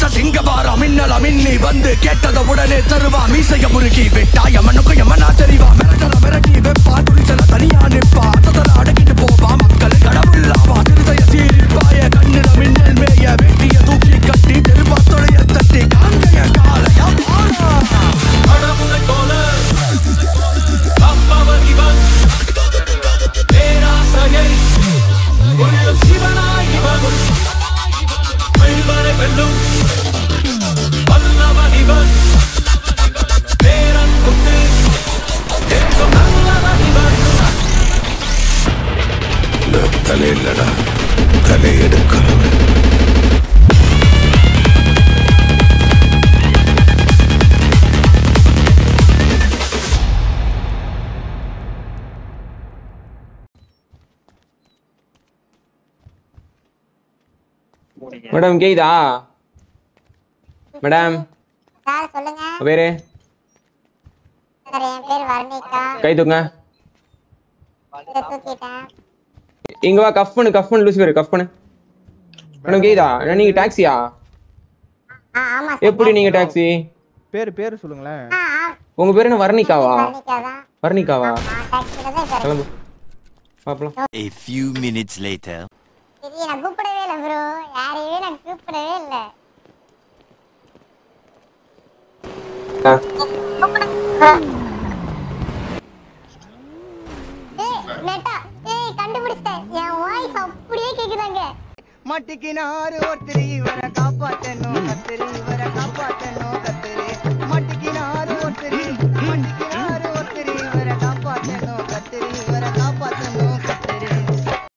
பச்சை சிங்கபாரா மின்னலா மின்னி வந்து கேட்டத உடனே தருவா மீசைய முறுக்கி வெட்டாய மண்ணுக்கு எம்மனா தெரிவா மிரட்டல மிரட்டி வெப்பா துணிச்சல தனியா நிப்பா அத்தல அடக்கிட்டு போவா மக்கள் கடவுள்ளாவா திருதைய சீரிப்பாய கண்ணில மின்னல் மேய வெட்டிய தூக்கி கட்டி திரும்ப தொலைய தட்டி காங்கைய காலையா கடவுளை போல அப்பவர் இவன் பேராசையை கொள்ளும் சிவனாய் இவன் வெல்வரை வெல்லும் வல்லவன் இவன் பேரன் குத்து தேசம் நல்லவன் இவன் தலையில்லடா தலையெடுக்கிறவன் மேடம் கேக்குதா மேடம் சார் சொல்லுங்க உங்க பேரு சார் என் பேர் வர்ணிகா கை தூங்க இதை தூக்கிட்டேன் இங்க வா கஃப் பண்ணு கஃப் பண்ணு லூசி பேரு கஃப் பண்ணு மேடம் கேக்குதா அண்ணா, நீங்க டாக்ஸியா ஆ ஆமா சார் எப்படி நீங்க டாக்ஸி பேரு பேரு சொல்லுங்களேன் ஆ ஆ உங்க பேரு என்ன வர்ணிகாவா வர்ணிகா தான் வர்ணிகாவா ஆ டாக்ஸில தான் சார் கிளம்பு பாப்பலாம் A few minutes later. சரி நான் கூப்பிடவே இல்லை ப்ரோ யாரையுமே நான் கூப்பிடவே இல்லை ஏய் நெட்டா ஏய் கண்டுபிடிச்சிட்டேன் என் வாய்ஸ் அப்படியே கேக்குதாங்க மட்டிக்கினாரு ஒருத்தர் இவரை காப்பாத்தணும் கத்திரி இவரை